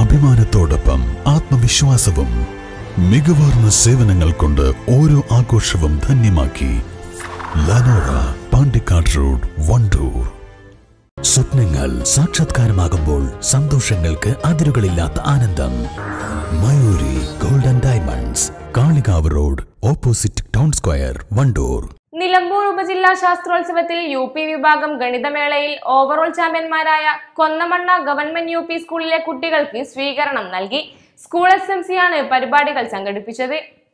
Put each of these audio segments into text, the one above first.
അഭിമാനത്തോടൊപ്പം ആത്മവിശ്വാസവും മികവാർന്ന സേവനങ്ങൾ കൊണ്ട് ഓരോ ആഘോഷവും ധന്യമാക്കി ലനോറ പാണ്ടിക്കാട് റോഡ് വണ്ടൂർ സ്വപ്നങ്ങൾ സാക്ഷാത്കാരമാകുമ്പോൾ സന്തോഷങ്ങൾക്ക് അതിരുകളില്ലാത്ത ആനന്ദം Mayuri golden diamonds Kalikavu road opposite town square Wandoor Nilambur ഉപജില്ലാ ശാസ്ത്രോത്സവത്തിൽ യു പി വിഭാഗം ഗണിതമേളയിൽ ഓവറോൾ ചാമ്പ്യന്മാരായ കൊന്നമണ്ണ ഗവൺമെന്റ് യു പി സ്കൂളിലെ കുട്ടികൾക്ക് സ്വീകരണം നൽകി സ്കൂൾ എസ് എം സി ആണ് പരിപാടികൾ സംഘടിപ്പിച്ചത്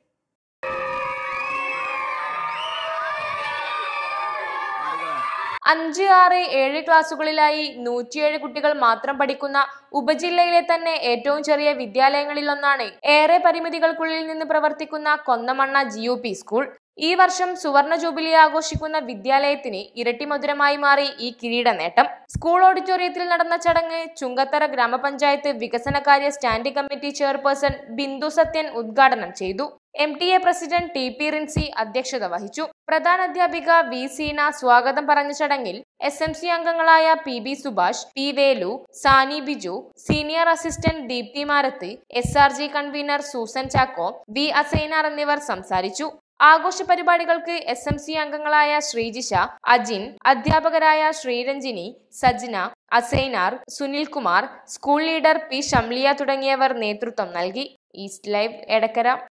അഞ്ച് ആറ് ഏഴ് ക്ലാസുകളിലായി നൂറ്റിയേഴ് കുട്ടികൾ മാത്രം പഠിക്കുന്ന ഉപജില്ലയിലെ തന്നെ ഏറ്റവും ചെറിയ വിദ്യാലയങ്ങളിലൊന്നാണ് ഏറെ പരിമിതികൾക്കുള്ളിൽ നിന്ന് പ്രവർത്തിക്കുന്ന Konnamanna G U P school ഈ വർഷം സുവർണ ജൂബിലി ആഘോഷിക്കുന്ന വിദ്യാലയത്തിന് ഇരട്ടി മധുരമായി മാറി ഈ കിരീട നേട്ടം സ്കൂൾ ഓഡിറ്റോറിയത്തിൽ നടന്ന ചടങ്ങ് ചുങ്കത്തറ ഗ്രാമപഞ്ചായത്ത് വികസനകാര്യ standing committee chairperson Bindu Sathyan ഉദ്ഘാടനം ചെയ്തു M T A president T P Rinsi അധ്യക്ഷത വഹിച്ചു പ്രധാന അധ്യാപിക വി സീന സ്വാഗതം പറഞ്ഞ ചടങ്ങിൽ എസ് എം സി അംഗങ്ങളായ P B Subhash P Velu Sani Biju senior assistant Deepthi Marath S R G convener Susan Chacko V Asainar എന്നിവർ സംസാരിച്ചു ആഘോഷ പരിപാടികൾക്ക് എസ് എം സി അംഗങ്ങളായ ശ്രീജിഷ അജിൻ അധ്യാപകരായ Sreeranjini Sajna Asainar Sunilkumar school leader P Shamliya തുടങ്ങിയവർ നേതൃത്വം നൽകി ഈസ്റ്റ് ലൈവ് എടക്കര